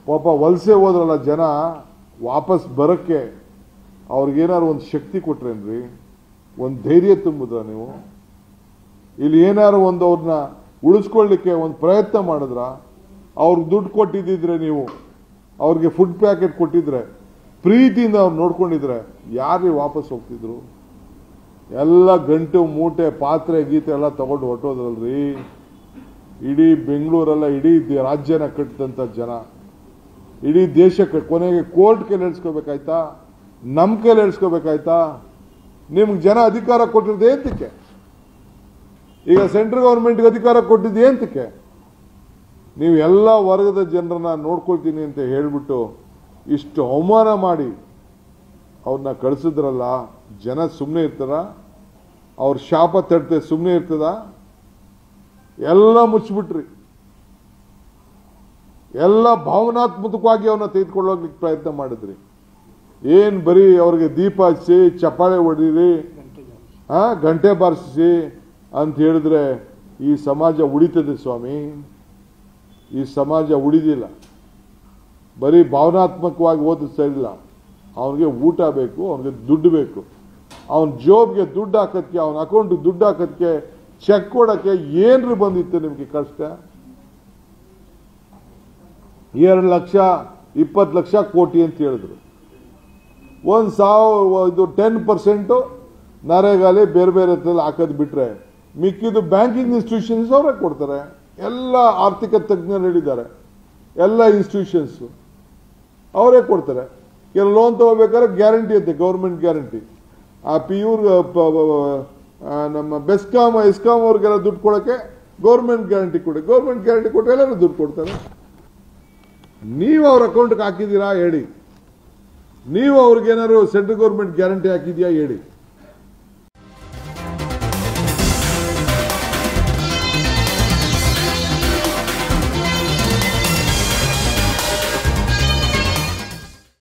ಪಾಪ ವಲಸೆ ಹೋದ್ರಲ್ಲ ಜನ ವಾಪಸ್ ಬರಕ್ಕೆ ಅವ್ರಿಗೇನಾದ್ರು ಒಂದು ಶಕ್ತಿ ಕೊಟ್ರೇನ್ರಿ ಒಂದು ಧೈರ್ಯ ತುಂಬಿದ್ರ ನೀವು ಇಲ್ಲಿ ಏನಾದ್ರು ಒಂದು ಅವ್ರನ್ನ ಉಳಿಸ್ಕೊಳ್ಳಿಕ್ಕೆ ಒಂದು ಪ್ರಯತ್ನ ಮಾಡಿದ್ರ ಅವ್ರಿಗೆ ದುಡ್ಡು ಕೊಟ್ಟಿದ್ದಿದ್ರೆ ನೀವು ಅವ್ರಿಗೆ ಫುಡ್ ಪ್ಯಾಕೆಟ್ ಕೊಟ್ಟಿದ್ರೆ ಪ್ರೀತಿಯಿಂದ ಅವ್ರು ನೋಡ್ಕೊಂಡಿದ್ರೆ ಯಾರಿಗೆ ವಾಪಸ್ ಹೋಗ್ತಿದ್ರು ಎಲ್ಲ ಗಂಟು ಮೂಟೆ ಪಾತ್ರೆ ಗೀತೆ ಎಲ್ಲ ತಗೊಂಡು ಹೊಟ್ಟೋದ್ರಲ್ರಿ ಇಡೀ ಬೆಂಗಳೂರೆಲ್ಲ ಇಡೀ ದೇ- ರಾಜ್ಯನ ಕಟ್ಟಿದಂಥ ಜನ ಇಡೀ ದೇಶಕ್ಕೆ ಕೊನೆಗೆ ಕೋರ್ಟ್ ಕೈಲಿ ಎಳ್ಸ್ಕೋಬೇಕಾಯ್ತಾ ನಮ್ಮ ಕೈಲಿ ಎಳ್ಸ್ಕೋಬೇಕಾಯ್ತಾ ನಿಮ್ಗೆ ಜನ ಅಧಿಕಾರ ಕೊಟ್ಟಿರೋದು ಏಂತಕ್ಕೆ ಈಗ ಸೆಂಟ್ರಲ್ ಗೌರ್ಮೆಂಟ್ಗೆ ಅಧಿಕಾರ ಕೊಟ್ಟಿದ್ದು ಏಂತಕ್ಕೆ ನೀವು ಎಲ್ಲ ವರ್ಗದ ಜನರನ್ನ ನೋಡ್ಕೊಳ್ತೀನಿ ಅಂತ ಹೇಳ್ಬಿಟ್ಟು ಇಷ್ಟು ಅವಮಾನ ಮಾಡಿ ಅವ್ರನ್ನ ಕಳಿಸಿದ್ರಲ್ಲ ಜನ ಸುಮ್ಮನೆ ಇರ್ತಾರ ಅವ್ರ ಶಾಪ ತಟ್ಟೆ ಸುಮ್ಮನೆ ಇರ್ತದ ಎಲ್ಲ ಮುಚ್ಚಿಬಿಟ್ರಿ ಎಲ್ಲ ಭಾವನಾತ್ಮಕವಾಗಿ ಅವನ್ನ ತೆಗೆದುಕೊಳ್ಳೋಗ್ಲಿಕ್ಕೆ ಪ್ರಯತ್ನ ಮಾಡಿದ್ರಿ ಏನ್ ಬರೀ ಅವ್ರಿಗೆ ದೀಪ ಹಚ್ಚಿ ಚಪ್ಪಾಳೆ ಹೊಡೀರಿ ಆ ಗಂಟೆ ಬಾರಿಸಿ ಅಂತ ಹೇಳಿದ್ರೆ ಈ ಸಮಾಜ ಉಳಿತದೆ ಸ್ವಾಮಿ ಈ ಸಮಾಜ ಉಳಿದಿಲ್ಲ ಬರೀ ಭಾವನಾತ್ಮಕವಾಗಿ ಓದಿಸ್ತಾ ಇಲ್ಲ ಅವನಿಗೆ ಊಟ ಬೇಕು ಅವನಿಗೆ ದುಡ್ಡು ಬೇಕು ಅವನ ಜೋಬ್ಗೆ ದುಡ್ಡು ಹಾಕೋದಕ್ಕೆ ಅವನ ಅಕೌಂಟ್ಗೆ ದುಡ್ಡು ಹಾಕೋದಕ್ಕೆ ಚೆಕ್ ಕೊಡೋಕ್ಕೆ ಏನ್ರಿ ಬಂದಿತ್ತು ನಿಮಗೆ ಕಷ್ಟ ಎರಡು ಲಕ್ಷ ಇಪ್ಪತ್ತು ಲಕ್ಷ ಕೋಟಿ ಅಂತ ಹೇಳಿದ್ರು ಒಂದು ಸಾವಿರ ಇದು ಟೆನ್ ಪರ್ಸೆಂಟು ನರೇಗಾಲಿ ಬೇರೆ ಬೇರೆ ಹತ್ರದಲ್ಲಿ ಹಾಕೋದು ಬಿಟ್ರೆ ಮಿಕ್ಕಿದ್ದು ಬ್ಯಾಂಕಿಂಗ್ ಇನ್ಸ್ಟಿಟ್ಯೂಷನ್ಸ್ ಅವರೇ ಕೊಡ್ತಾರೆ ಎಲ್ಲ ಆರ್ಥಿಕ ತಜ್ಞರು ಹೇಳಿದ್ದಾರೆ ಎಲ್ಲ ಇನ್ಸ್ಟಿಟ್ಯೂಷನ್ಸ್ ಅವರೇ ಕೊಡ್ತಾರೆ ಕೆಲವು ಲೋನ್ ತಗೋಬೇಕಾದ್ರೆ ಗ್ಯಾರಂಟಿ ಐತೆ ಗೌರ್ಮೆಂಟ್ ಗ್ಯಾರಂಟಿ ಆ ಪಿ ಯೂರ್ ನಮ್ಮ ಬೆಸ್ಕಾಮ್ ಇಸ್ಕಾಮ್ ಅವ್ರಿಗೆಲ್ಲ ದುಡ್ಡು ಕೊಡೋಕ್ಕೆ ಗೌರ್ಮೆಂಟ್ ಗ್ಯಾರಂಟಿ ಕೊಡಿ ಗೌರ್ಮೆಂಟ್ ಗ್ಯಾರಂಟಿ ಕೊಟ್ಟರೆ ಎಲ್ಲರೂ ದುಡ್ಡು ಕೊಡ್ತಾರೆ ನೀವು ಅವ್ರ ಅಕೌಂಟ್ಗೆ ಹಾಕಿದ್ದೀರಾ ಹೇಳಿ ನೀವು ಅವ್ರಿಗೇನಾದ್ರು ಸೆಂಟ್ರಲ್ ಗೌರ್ಮೆಂಟ್ ಗ್ಯಾರಂಟಿ ಹಾಕಿದ್ಯಾ ಹೇಳಿ